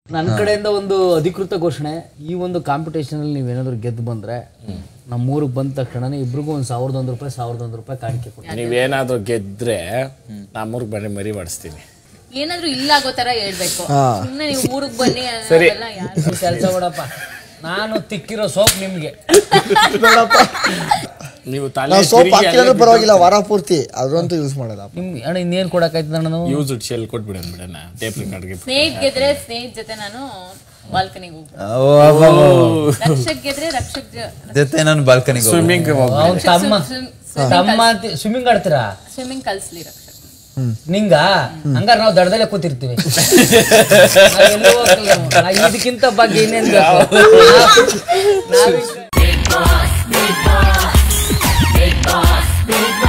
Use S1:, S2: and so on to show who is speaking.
S1: ನನ್ನ ಕಡೆಯಿಂದ ಒಂದು ಅಧಿಕೃತ ಘೋಷಣೆ ಈ ಒಂದು ಕಾಂಪಿಟೇಷನ್ ಅಲ್ಲಿ ನೀವೇನಾದ್ರು ಗೆದ್ದು ಬಂದ್ರೆ ನಮ್ಮ ಊರಿಗೆ ಬಂದ ತಕ್ಷಣ ಇಬ್ರಿಗೂ ಒಂದು ಸಾವಿರದ ಒಂದು ರೂಪಾಯಿ ಸಾವಿರದ ಒಂದು ರೂಪಾಯಿ ಕಾಣಿಕೆ ಕೊಡಿ
S2: ನೀವೇನಾದ್ರೂ ಗೆದ್ರೆ ನಮ್ಮೂರ್ಗೆ ಬನ್ನಿ ಮರಿ ಮಾಡಿಸ್ತೀನಿ
S3: ಏನಾದ್ರೂ ಇಲ್ಲ ಆಗೋ ತರ ಹೇಳ್ಬೇಕು ಸುಮ್ನೆ ನೀವು ಊರಿಗೆ ಬನ್ನಿ
S2: ಸರಿ.
S3: ಅದೆಲ್ಲ ಯಾರು
S1: ಕೆಲಸ ಬಿಡಪ್ಪ ನಾನು ತಿಕ್ಕಿರೋ ಸೋಪ್ ನಿಮ್ಗೆ
S2: ನೀವು ತಲೆ
S4: ನಾವು ಸೋಪ್ ಹಾಕಿಲ್ಲ ಪರವಾಗಿಲ್ಲ ವಾರ ಪೂರ್ತಿ ಅದ್ರಂತೂ ಯೂಸ್ ಮಾಡಲ್ಲ
S1: ನಿಮ್ ಅಣ್ಣ ಇನ್ನೇನ್ ಕೊಡಕ್ಕಾಯ್ತದ ಅಣ್ಣ ನಾವು
S2: ಯೂಸ್ ಶೆಲ್ ಕೊಟ್ಬಿಡೋಣ ಬಿಡೋಣ ಟೇಪ್ ರೆಕಾರ್ಡ್ಗೆ
S3: ಸ್ನೇಹಿತ್ ಗೆದ್ರೆ ಸ್ನೇಹಿತ್ ಜೊತೆ ನಾನು ಬಾಲ್ಕನಿಗೆ ಹೋಗ್ತೀನಿ ರಕ್ಷಕ್ ಗೆದ್ರೆ ರಕ್ಷಕ್
S5: ಜೊತೆ ನಾನು ಬಾಲ್ಕನಿಗೆ
S2: ಸ್ವಿಮ್ಮಿಂಗ್
S1: ಅವ್ನ್ ತಮ್ಮ ತಮ್ಮ ಸ್ವಿಮ್ಮಿಂಗ್ ಆಡ್ತೀರಾ
S3: ಸ್ವಿಮ್ಮಿಂಗ್ ಕಲ್ಸ್ಲಿ ರಕ್ಷಕ್
S1: ನಿಂಗ ಹಂಗಾರ ನಾವು ದಡದಲ್ಲೇ ಕೂತಿರ್ತೀವಿ ನಾವ್ ಎಲ್ಲೂ ಹೋಗಲ್ಲ ನಾವು. ನಾವ್ ಇದಕ್ಕಿಂತ ಬಗ್ಗೆ ಇನ್ನೇನ್ ಬೇಕು ನಾವ್- ನಾವ್-